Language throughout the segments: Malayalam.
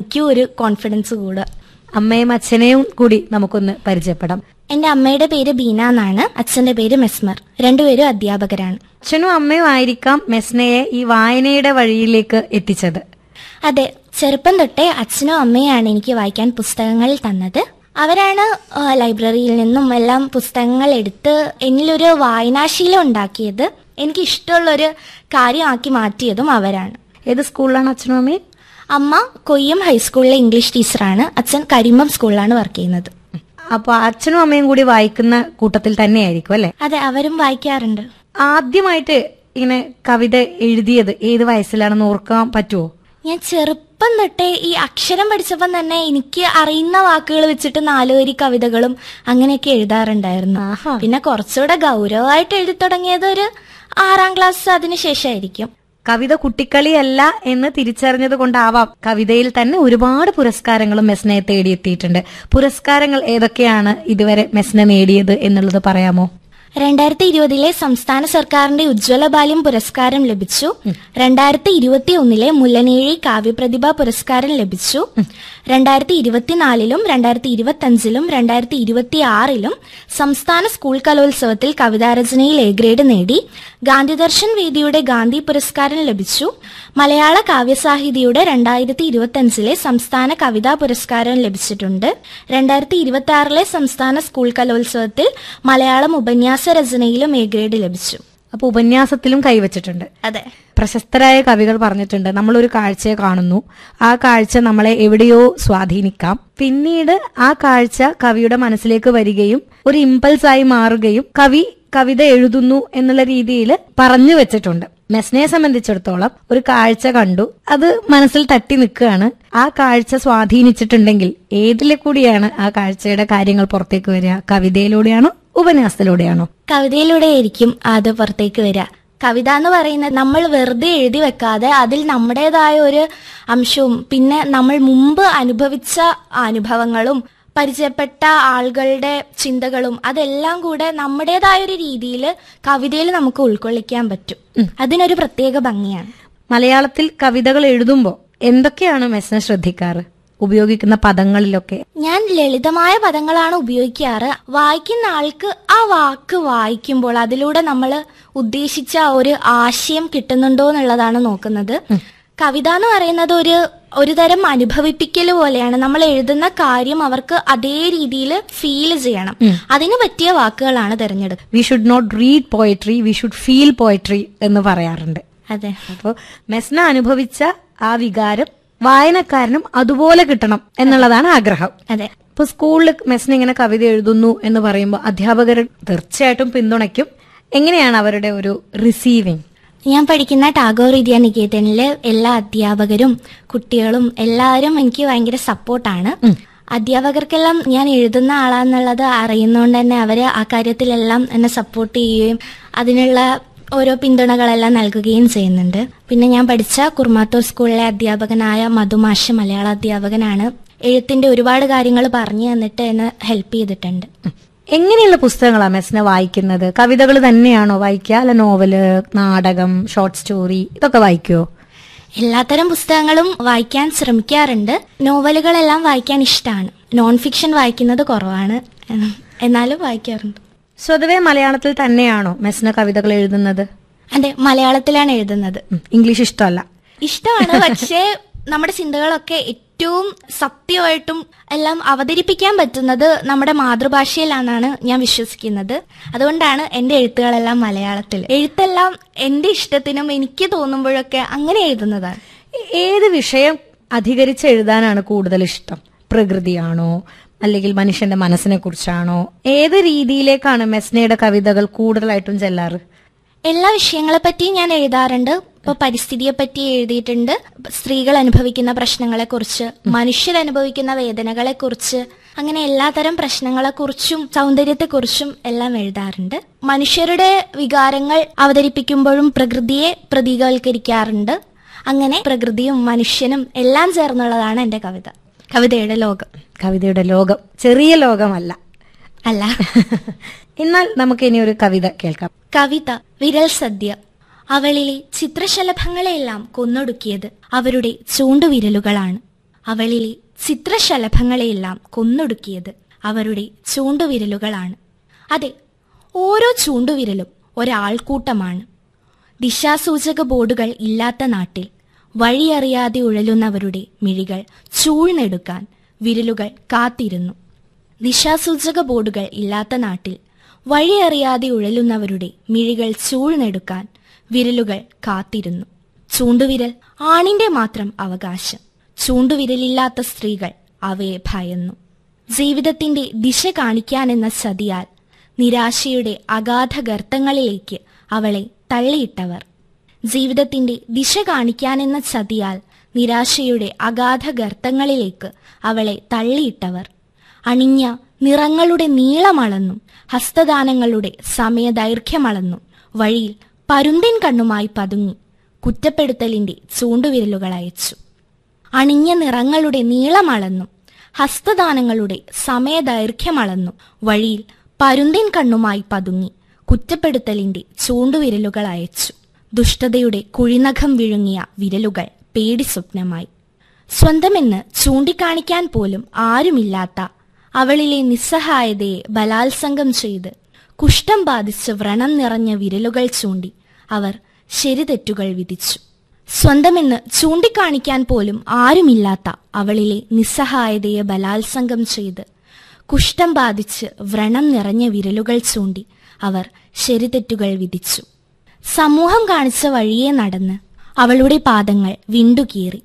എനിക്കും ഒരു കോൺഫിഡൻസ് കൂടുക അമ്മയും അച്ഛനെയും കൂടി നമുക്കൊന്ന് പരിചയപ്പെടാം എന്റെ അമ്മയുടെ പേര് ബീന എന്നാണ് അച്ഛന്റെ പേര് മെസ്മർ രണ്ടുപേരും അധ്യാപകരാണ് അച്ഛനും അമ്മയും ആയിരിക്കാം മെസ്നയെ ഈ വായനയുടെ വഴിയിലേക്ക് എത്തിച്ചത് അതെ ചെറുപ്പം തൊട്ടേ അച്ഛനും അമ്മയാണ് എനിക്ക് വായിക്കാൻ പുസ്തകങ്ങൾ തന്നത് അവരാണ് ആ, ലൈബ്രറിയിൽ നിന്നും എല്ലാം പുസ്തകങ്ങൾ എടുത്ത് എന്നിലൊരു വായനാശീലം ഉണ്ടാക്കിയത് എനിക്ക് ഇഷ്ടമുള്ളൊരു കാര്യമാക്കി മാറ്റിയതും അവരാണ് ഏത് സ്കൂളിലാണ് അച്ഛനും അമ്മയും അമ്മ കൊയ്യം ഹൈസ്കൂളിലെ ഇംഗ്ലീഷ് ടീച്ചറാണ് അച്ഛൻ കരിമ്പം സ്കൂളിലാണ് വർക്ക് ചെയ്യുന്നത് അപ്പൊ അച്ഛനും അമ്മയും കൂടി വായിക്കുന്ന കൂട്ടത്തിൽ തന്നെയായിരിക്കും അല്ലെ അതെ അവരും വായിക്കാറുണ്ട് ആദ്യമായിട്ട് ഇങ്ങനെ കവിത എഴുതിയത് ഏത് വയസ്സിലാണെന്ന് ഓർക്കാൻ പറ്റുമോ ഞാൻ ചെറുപ്പം തൊട്ടേ ഈ അക്ഷരം പഠിച്ചപ്പം തന്നെ എനിക്ക് അറിയുന്ന വാക്കുകൾ വെച്ചിട്ട് നാല് വരി കവിതകളും അങ്ങനെയൊക്കെ എഴുതാറുണ്ടായിരുന്നു ആഹാ. പിന്നെ കുറച്ചുകൂടെ ഗൗരവമായിട്ട് എഴുതി തുടങ്ങിയത് ഒരു ആറാം ക്ലാസ് അതിന് ശേഷമായിരിക്കും കവിത കുട്ടിക്കളിയല്ല എന്ന് തിരിച്ചറിഞ്ഞത് കൊണ്ടാവാം കവിതയിൽ തന്നെ ഒരുപാട് പുരസ്കാരങ്ങളും മെസ്നയെ തേടിയെത്തിയിട്ടുണ്ട് പുരസ്കാരങ്ങൾ ഏതൊക്കെയാണ് ഇതുവരെ മെസ്ന നേടിയത് എന്നുള്ളത് പറയാമോ രണ്ടായിരത്തി ഇരുപതിലെ സംസ്ഥാന സർക്കാരിന്റെ ഉജ്ജ്വല ബാല്യം പുരസ്കാരം ലഭിച്ചു രണ്ടായിരത്തി ഇരുപത്തി ഒന്നിലെ മുല്ലനേഴി കാവ്യപ്രതിഭ പുരസ്കാരം ലഭിച്ചു രണ്ടായിരത്തി ഇരുപത്തിനാലിലും രണ്ടായിരത്തി ഇരുപത്തി അഞ്ചിലും രണ്ടായിരത്തി ഇരുപത്തി ആറിലും സംസ്ഥാന സ്കൂൾ കലോത്സവത്തിൽ കവിതാരചനയിൽ എ ഗ്രേഡ് നേടി ഗാന്ധിദർശൻ വേദിയുടെ ഗാന്ധി പുരസ്കാരം ലഭിച്ചു മലയാള കാവ്യസാഹിതിയുടെ രണ്ടായിരത്തി ഇരുപത്തി അഞ്ചിലെ സംസ്ഥാന കവിതാ പുരസ്കാരം ലഭിച്ചിട്ടുണ്ട് രണ്ടായിരത്തി ഇരുപത്തി ആറിലെ സംസ്ഥാന സ്കൂൾ കലോത്സവത്തിൽ മലയാളം ഉപന്യാസ രചനയിലും എ ഗ്രേഡ് ലഭിച്ചു അപ്പൊ ഉപന്യാസത്തിലും കൈവച്ചിട്ടുണ്ട് അതെ പ്രശസ്തരായ കവികൾ പറഞ്ഞിട്ടുണ്ട് നമ്മളൊരു കാഴ്ചയെ കാണുന്നു ആ കാഴ്ച നമ്മളെ എവിടെയോ സ്വാധീനിക്കാം പിന്നീട് ആ കാഴ്ച കവിയുടെ മനസ്സിലേക്ക് വരികയും ഒരു ഇമ്പൾസായി മാറുകയും കവി കവിത എഴുതുന്നു എന്നുള്ള രീതിയിൽ പറഞ്ഞു വെച്ചിട്ടുണ്ട് മെസ്നയെ സംബന്ധിച്ചിടത്തോളം ഒരു കാഴ്ച കണ്ടു അത് മനസ്സിൽ തട്ടി നിൽക്കുകയാണ് ആ കാഴ്ച സ്വാധീനിച്ചിട്ടുണ്ടെങ്കിൽ ഏതിലെ കൂടിയാണ് ആ കാഴ്ചയുടെ കാര്യങ്ങൾ പുറത്തേക്ക് വരിക കവിതയിലൂടെയാണോ ഉപന്യാസത്തിലൂടെയാണോ കവിതയിലൂടെ ആയിരിക്കും അത് പുറത്തേക്ക് വരിക കവിത എന്ന് പറയുന്നത് നമ്മൾ വെറുതെ എഴുതി വെക്കാതെ അതിൽ നമ്മുടേതായ ഒരു അംശവും പിന്നെ നമ്മൾ മുമ്പ് അനുഭവിച്ച അനുഭവങ്ങളും പരിചയപ്പെട്ട ആളുകളുടെ ചിന്തകളും അതെല്ലാം കൂടെ നമ്മുടേതായ ഒരു രീതിയിൽ കവിതയിൽ നമുക്ക് ഉൾക്കൊള്ളിക്കാൻ പറ്റും അതിനൊരു പ്രത്യേക ഭംഗിയാണ് മലയാളത്തിൽ കവിതകൾ എഴുതുമ്പോൾ എന്തൊക്കെയാണ് മെസ്ന ശ്രദ്ധിക്കാറ് ഉപയോഗിക്കുന്ന പദങ്ങളിലൊക്കെ ഞാൻ ലളിതമായ പദങ്ങളാണ് ഉപയോഗിക്കാറ് വായിക്കുന്ന ആൾക്ക് ആ വാക്ക് വായിക്കുമ്പോൾ അതിലൂടെ നമ്മൾ ഉദ്ദേശിച്ച ആ ഒരു ആശയം കിട്ടുന്നുണ്ടോ എന്നുള്ളതാണ് നോക്കുന്നത് കവിത എന്ന് പറയുന്നത് ഒരു ഒരു തരം അനുഭവിപ്പിക്കൽ പോലെയാണ് നമ്മൾ എഴുതുന്ന കാര്യം അവർക്ക് അതേ രീതിയിൽ ഫീൽ ചെയ്യണം അതിന് പറ്റിയ വാക്കുകളാണ് തിരഞ്ഞെടുക്കുക we should not read poetry we should feel poetry എന്ന് പറയാറുണ്ട് അതെ അപ്പോൾ മെസ്ന അനുഭവിച്ച ആ വികാരം വായനക്കാരനും അതുപോലെ കിട്ടണം എന്നുള്ളതാണ് ആഗ്രഹം അതെ ഇപ്പൊ സ്കൂളിൽ മെസ്ന ഇങ്ങനെ കവിത എഴുതുന്നു എന്ന് പറയുമ്പോൾ അധ്യാപകർ തീർച്ചയായിട്ടും പിന്തുണയ്ക്കും എങ്ങനെയാണ് അവരുടെ ഒരു റിസീവിങ് ഞാൻ പഠിക്കുന്ന ടാഗോർ വിദ്യാ നികേതനിലെ എല്ലാ അധ്യാപകരും കുട്ടികളും എല്ലാവരും എനിക്ക് ഭയങ്കര സപ്പോർട്ടാണ് അധ്യാപകർക്കെല്ലാം ഞാൻ എഴുതുന്ന ആളാന്നുള്ളത് അറിയുന്നതുകൊണ്ട് തന്നെ അവര് ആ കാര്യത്തിലെല്ലാം എന്നെ സപ്പോർട്ട് ചെയ്യുകയും അതിനുള്ള ഓരോ പിന്തുണകളെല്ലാം നൽകുകയും ചെയ്യുന്നുണ്ട് പിന്നെ ഞാൻ പഠിച്ച കുർമാത്തൂർ സ്കൂളിലെ അധ്യാപകനായ മധുമാഷ മലയാള അധ്യാപകനാണ് എഴുത്തിന്റെ ഒരുപാട് കാര്യങ്ങൾ പറഞ്ഞു തന്നിട്ട് എന്നെ ഹെൽപ്പ് ചെയ്തിട്ടുണ്ട് എങ്ങനെയുള്ള പുസ്തകങ്ങളാണ് മെസ്ന വായിക്കുന്നത് കവിതകൾ തന്നെയാണോ വായിക്കുക അല്ല നോവല് നാടകം ഷോർട്ട് സ്റ്റോറി ഇതൊക്കെ വായിക്കുവോ എല്ലാത്തരം പുസ്തകങ്ങളും വായിക്കാൻ ശ്രമിക്കാറുണ്ട് നോവലുകളെല്ലാം വായിക്കാൻ ഇഷ്ടമാണ് നോൺ ഫിക്ഷൻ വായിക്കുന്നത് കുറവാണ് ഉം. എന്നാലും വായിക്കാറുണ്ട് സ്വതവേ മലയാളത്തിൽ തന്നെയാണോ മെസ്ന കവിതകൾ എഴുതുന്നത് അതെ മലയാളത്തിലാണ് എഴുതുന്നത് ഉം, ഇംഗ്ലീഷ് ഇഷ്ടമല്ല ഇഷ്ടമാണ് പക്ഷേ നമ്മുടെ ചിന്തകളൊക്കെ ഏറ്റവും സത്യമായിട്ടും എല്ലാം അവതരിപ്പിക്കാൻ പറ്റുന്നത് നമ്മുടെ മാതൃഭാഷയിലാണെന്നാണ് ഞാൻ വിശ്വസിക്കുന്നത് അതുകൊണ്ടാണ് എന്റെ എഴുത്തുകളെല്ലാം മലയാളത്തിൽ എഴുത്തെല്ലാം എന്റെ ഇഷ്ടത്തിനും എനിക്ക് തോന്നുമ്പോഴൊക്കെ അങ്ങനെ എഴുതുന്നതാണ് ഏത് വിഷയം അധികരിച്ച് എഴുതാനാണ് കൂടുതൽ ഇഷ്ടം പ്രകൃതിയാണോ അല്ലെങ്കിൽ മനുഷ്യന്റെ മനസ്സിനെ കുറിച്ചാണോ ഏത് രീതിയിലേക്കാണ് മെസ്നയുടെ കവിതകൾ കൂടുതലായിട്ടും ചെല്ലാറ് എല്ലാ വിഷയങ്ങളെ പറ്റിയും ഞാൻ എഴുതാറുണ്ട് ഇപ്പൊ പരിസ്ഥിതിയെ പറ്റി എഴുതിയിട്ടുണ്ട് സ്ത്രീകൾ അനുഭവിക്കുന്ന പ്രശ്നങ്ങളെ കുറിച്ച് മനുഷ്യർ അനുഭവിക്കുന്ന വേദനകളെ കുറിച്ച് അങ്ങനെ എല്ലാതരം പ്രശ്നങ്ങളെ കുറിച്ചും സൗന്ദര്യത്തെ കുറിച്ചും എല്ലാം എഴുതാറുണ്ട് മനുഷ്യരുടെ വികാരങ്ങൾ അവതരിപ്പിക്കുമ്പോഴും പ്രകൃതിയെ പ്രതീകവൽക്കരിക്കാറുണ്ട് അങ്ങനെ പ്രകൃതിയും മനുഷ്യനും എല്ലാം ചേർന്നുള്ളതാണ് എന്റെ കവിത കവിതയുടെ ലോകം കവിതയുടെ ലോകം ചെറിയ ലോകമല്ല അല്ല എന്നാൽ നമുക്ക് ഇനി ഒരു കവിത കേൾക്കാം കവിത വിരൽ സദ്യ അവളിലെ ചിത്രശലഭങ്ങളെയെല്ലാം കൊന്നൊടുക്കിയത് അവരുടെ ചൂണ്ടുവിരലുകളാണ് അവളിലെ ചിത്രശലഭങ്ങളെയെല്ലാം കൊന്നൊടുക്കിയത് അവരുടെ ചൂണ്ടുവിരലുകളാണ് അതെ ഓരോ ചൂണ്ടുവിരലും ഒരാൾക്കൂട്ടമാണ് ദിശാസൂചക ബോർഡുകൾ ഇല്ലാത്ത നാട്ടിൽ വഴിയറിയാതെ ഉഴലുന്നവരുടെ മിഴികൾ ചൂഴ്ന്നെടുക്കാൻ വിരലുകൾ കാത്തിരുന്നു ദിശാസൂചക ബോർഡുകൾ ഇല്ലാത്ത നാട്ടിൽ വഴിയറിയാതെ ഉഴലുന്നവരുടെ മിഴികൾ ചൂഴ്ന്നെടുക്കാൻ വിരലുകൾ കാത്തിരുന്നു ചൂണ്ടുവിരൽ ആണിന്റെ മാത്രം അവകാശം ചൂണ്ടുവിരലില്ലാത്ത സ്ത്രീകൾ അവയെ ഭയന്നു ജീവിതത്തിന്റെ ദിശ കാണിക്കാനെന്ന സതിയാൽ നിരാശയുടെ അഗാധ ഗർത്തങ്ങളിലേക്ക് അവളെ തള്ളിയിട്ടവർ ജീവിതത്തിന്റെ ദിശ കാണിക്കാനെന്ന ചതിയാൽ നിരാശയുടെ അഗാധ ഗർത്തങ്ങളിലേക്ക് അവളെ തള്ളിയിട്ടവർ അണിഞ്ഞ നിറങ്ങളുടെ നീളമളന്നും ഹസ്തദാനങ്ങളുടെ സമയദൈർഘ്യമളന്നും വഴിയിൽ പരുന്തിൻ കണ്ണുമായി പതുങ്ങി കുറ്റപ്പെടുത്തലിന്റെ ചൂണ്ടുവിരലുകൾ അയച്ചു അണിഞ്ഞ നിറങ്ങളുടെ നീളമളന്നും ഹസ്തദാനങ്ങളുടെ സമയദൈർഘ്യമളന്നും വഴിയിൽ പരുന്തിൻ കണ്ണുമായി പതുങ്ങി കുറ്റപ്പെടുത്തലിന്റെ ചൂണ്ടുവിരലുകൾ അയച്ചു ദുഷ്ടതയുടെ കുഴിനഖം വിഴുങ്ങിയ വിരലുകൾ പേടി സ്വപ്നമായി സ്വന്തമെന്ന് ചൂണ്ടിക്കാണിക്കാൻ പോലും ആരുമില്ലാത്ത അവളിലെ നിസ്സഹായതയെ ബലാത്സംഗം ചെയ്ത് കുഷ്ഠം ബാധിച്ച് വ്രണം നിറഞ്ഞ വിരലുകൾ ചൂണ്ടി അവർ ശരിതെറ്റുകൾ വിധിച്ചു സ്വന്തമെന്ന് ചൂണ്ടിക്കാണിക്കാൻ പോലും ആരുമില്ലാത്ത അവളിലെ നിസ്സഹായതയെ ബലാത്സംഗം ചെയ്ത് കുഷ്ഠം ബാധിച്ച് വ്രണം നിറഞ്ഞ വിരലുകൾ ചൂണ്ടി അവർ ശരിതെറ്റുകൾ വിധിച്ചു സമൂഹം കാണിച്ച വഴിയെ നടന്ന് അവളുടെ പാദങ്ങൾ വിണ്ടുകീറി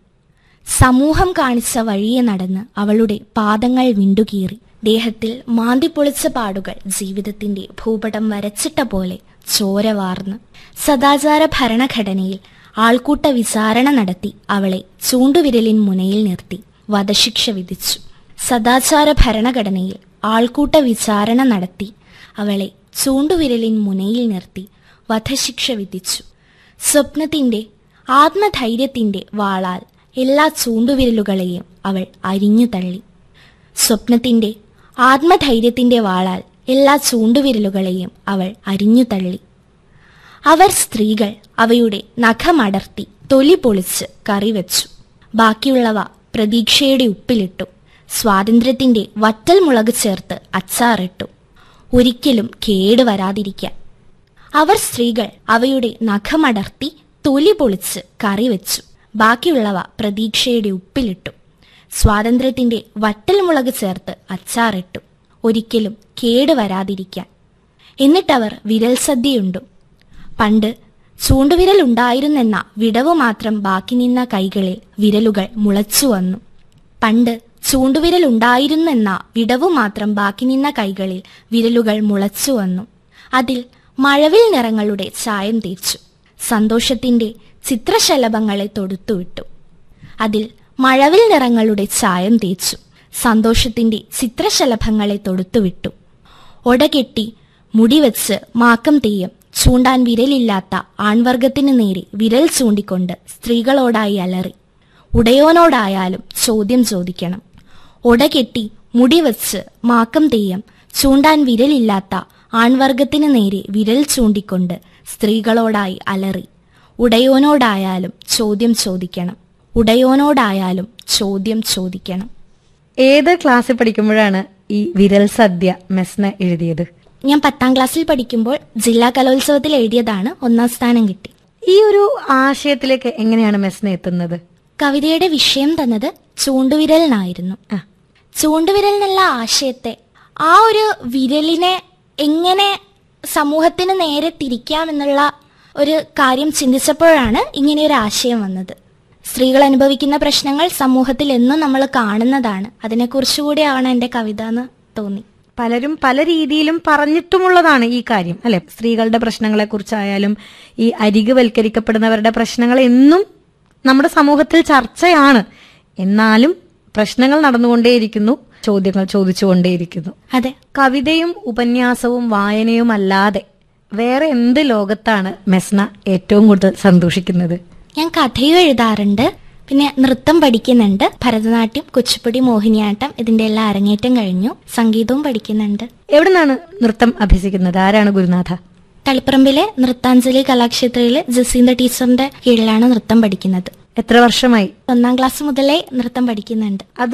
സമൂഹം കാണിച്ച വഴിയെ നടന്ന് അവളുടെ പാദങ്ങൾ വിണ്ടുകീറി ദേഹത്തിൽ മാന്തിപ്പൊളിച്ച പാടുകൾ ജീവിതത്തിന്റെ ഭൂപടം വരച്ചിട്ട പോലെ ചോര വാർന്ന് സദാചാര ഭരണഘടനയിൽ ആൾക്കൂട്ട വിചാരണ നടത്തി അവളെ ചൂണ്ടുവിരലിൻ മുനയിൽ നിർത്തി വധശിക്ഷ വിധിച്ചു സദാചാര ഭരണഘടനയിൽ ആൾക്കൂട്ട വിചാരണ നടത്തി അവളെ ചൂണ്ടുവിരലിൻ മുനയിൽ നിർത്തി വധശിക്ഷ വിധിച്ചു സ്വപ്നത്തിന്റെ ആത്മധൈര്യത്തിന്റെ വാളാൽ എല്ലാ ചൂണ്ടുവിരലുകളെയും അവൾ അരിഞ്ഞു തള്ളി സ്വപ്നത്തിന്റെ ആത്മധൈര്യത്തിന്റെ വാളാൽ എല്ലാ ചൂണ്ടുവിരലുകളെയും അവൾ അരിഞ്ഞു തള്ളി അവർ സ്ത്രീകൾ അവയുടെ നഖമടർത്തി തൊലി പൊളിച്ച് കറിവെച്ചു ബാക്കിയുള്ളവ പ്രതീക്ഷയുടെ ഉപ്പിലിട്ടു സ്വാതന്ത്ര്യത്തിന്റെ വറ്റൽ മുളക് ചേർത്ത് അച്ചാറിട്ടു ഒരിക്കലും കേട് വരാതിരിക്കാൻ അവർ സ്ത്രീകൾ അവയുടെ നഖമടർത്തി തൊലി പൊളിച്ച് കറിവെച്ചു ബാക്കിയുള്ളവ പ്രതീക്ഷയുടെ ഉപ്പിലിട്ടു സ്വാതന്ത്ര്യത്തിന്റെ വറ്റൽ മുളക് ചേർത്ത് അച്ചാറിട്ടു ഒരിക്കലും കേട് വരാതിരിക്കാൻ എന്നിട്ടവർ വിരൽ സദ്യയുണ്ടു പണ്ട് ചൂണ്ടുവിരൽ ഉണ്ടായിരുന്നെന്ന വിടവ് മാത്രം ബാക്കി നിന്ന കൈകളിൽ വിരലുകൾ മുളച്ചു വന്നു പണ്ട് ചൂണ്ടുവിരൽ ഉണ്ടായിരുന്നെന്ന വിടവ് മാത്രം ബാക്കി നിന്ന കൈകളിൽ വിരലുകൾ മുളച്ചു വന്നു അതിൽ മഴവിൽ നിറങ്ങളുടെ ചായം തേച്ചു സന്തോഷത്തിന്റെ ചിത്രശലഭങ്ങളെ തൊടുത്തുവിട്ടു അതിൽ മഴവിൽ നിറങ്ങളുടെ ചായം തേച്ചു സന്തോഷത്തിന്റെ ചിത്രശലഭങ്ങളെ തൊടുത്തുവിട്ടു ഒടകെട്ടി മുടിവെച്ച് മാക്കം തെയ്യം ചൂണ്ടാൻ വിരലില്ലാത്ത ആൺവർഗത്തിനു നേരെ വിരൽ ചൂണ്ടിക്കൊണ്ട് സ്ത്രീകളോടായി അലറി ഉടയോനോടായാലും ചോദ്യം ചോദിക്കണം ഒടകെട്ടി മുടിവെച്ച് മാക്കം തെയ്യം ചൂണ്ടാൻ വിരലില്ലാത്ത ആൺവർഗത്തിനു നേരെ വിരൽ ചൂണ്ടിക്കൊണ്ട് സ്ത്രീകളോടായി അലറി ഉടയോനോടായാലും ചോദ്യം ചോദിക്കണം ഉടയോനോടായാലും ചോദ്യം ചോദിക്കണം ഏത് ക്ലാസ്സിൽ പഠിക്കുമ്പോഴാണ് ഈ വിരൽ സദ്യ മെസ്ന എഴുതിയത് ഞാൻ പത്താം ക്ലാസ്സിൽ പഠിക്കുമ്പോൾ ജില്ലാ കലോത്സവത്തിൽ എഴുതിയതാണ് ഒന്നാം സ്ഥാനം കിട്ടി ഈ ഒരു ആശയത്തിലേക്ക് എങ്ങനെയാണ് മെസ്ന എത്തുന്നത് കവിതയുടെ വിഷയം തന്നത് ചൂണ്ടുവിരലിനായിരുന്നു ആ. ചൂണ്ടുവിരൽ എന്നുള്ള ആശയത്തെ ആ ഒരു വിരലിനെ എങ്ങനെ സമൂഹത്തിന് നേരെ തിരിക്കാം എന്നുള്ള ഒരു കാര്യം ചിന്തിച്ചപ്പോഴാണ് ഇങ്ങനെ ഒരു ആശയം വന്നത് സ്ത്രീകൾ അനുഭവിക്കുന്ന പ്രശ്നങ്ങൾ സമൂഹത്തിൽ എന്നും നമ്മൾ കാണുന്നതാണ് അതിനെക്കുറിച്ചുകൂടിയാണ് എൻ്റെ കവിത എന്ന് തോന്നി പലരും പല രീതിയിലും പറഞ്ഞിട്ടുമുള്ളതാണ് ഈ കാര്യം അല്ലെ സ്ത്രീകളുടെ പ്രശ്നങ്ങളെ കുറിച്ചായാലും ഈ അരികുവൽക്കരിക്കപ്പെടുന്നവരുടെ പ്രശ്നങ്ങൾ എന്നും നമ്മുടെ സമൂഹത്തിൽ ചർച്ചയാണ് എന്നാലും പ്രശ്നങ്ങൾ നടന്നുകൊണ്ടേയിരിക്കുന്നു ചോദ്യങ്ങൾ ചോദിച്ചുകൊണ്ടേയിരിക്കുന്നു അതെ കവിതയും ഉപന്യാസവും വായനയും അല്ലാതെ വേറെ എന്ത് ലോകത്താണ് മെസ്ന ഏറ്റവും കൂടുതൽ സന്തോഷിക്കുന്നത് ഞാൻ കഥയും എഴുതാറുണ്ട് പിന്നെ നൃത്തം പഠിക്കുന്നുണ്ട് ഭരതനാട്യം കുച്ചിപ്പുടി മോഹിനിയാട്ടം ഇതിന്റെ എല്ലാം അരങ്ങേറ്റം കഴിഞ്ഞു സംഗീതവും പഠിക്കുന്നുണ്ട് എവിടെ നിന്നാണ് നൃത്തം അഭ്യസിക്കുന്നത് ആരാണ് ഗുരുനാഥ തളിപ്പറമ്പിലെ നൃത്താഞ്ജലി കലാക്ഷേത്രയിലെ ജസീന്ദ ടീച്ചറിന്റെ കീഴിലാണ് നൃത്തം പഠിക്കുന്നത് എത്ര വർഷമായി ഒന്നാം ക്ലാസ് മുതലേ നൃത്തം പഠിക്കുന്നുണ്ട് അത്